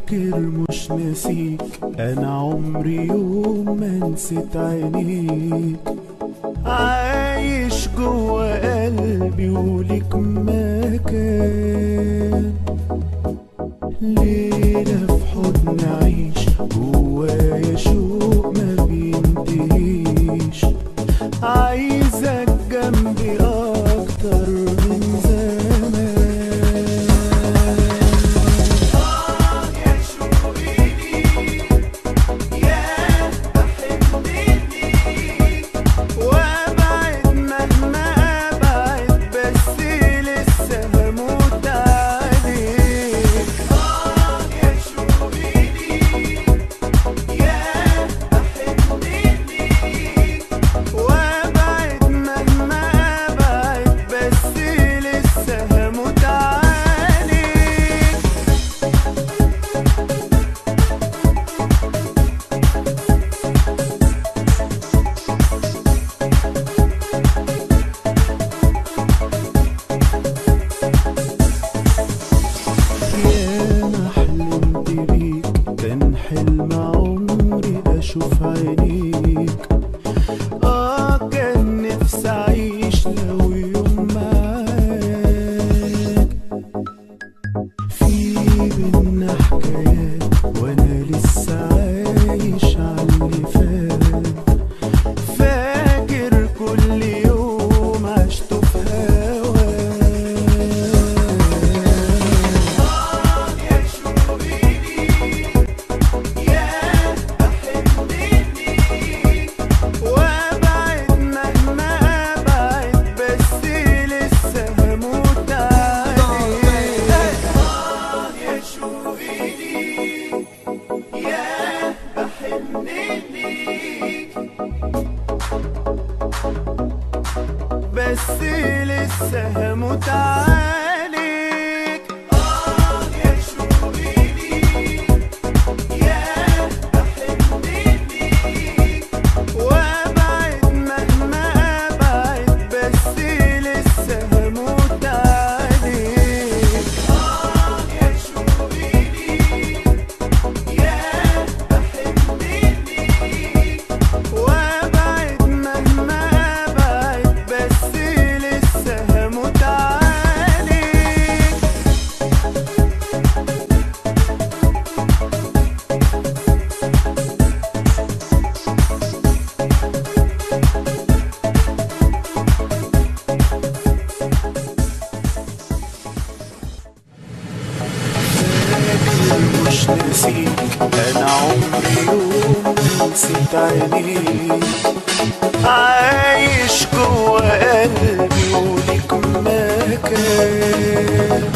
فاكر مش ناسيك انا عمري يوم ما نسيت عينيك عايش جوا قلبي وليك مكان ليلة في حضن عيش جوايا شوق ما بينتهيش عايزك جنبي اكتر من زمان وابعد مهما ابعد بس لسه هموت عليك اه يا شوقي يا بحبني وابعد مهما ابعد بس لسه هموت عليك ياما حلمت بيك كان حلم عمري اشوف عينيك اه كان نفسي اعيش لو يوم معاك في بينا حكايات وانا لسه عايش عاللي فات فاكر كل يوم عشته في هواك وابعد مهما ابعد بس لسه هموت عليك اه يا شوقي يا بحبني ليك بس لسه هموت عليك اه يا شوقي يا بحبني ليك وابعد مهما ابعد بس لسه هموت عليك اه يا شوقي يا بحبني ليك وابعد مهما ابعد بس لسه هموت عليك مش ناسيك انا عمري يوم ما نسيت عينيك عايش جوا قلبي وليك مكان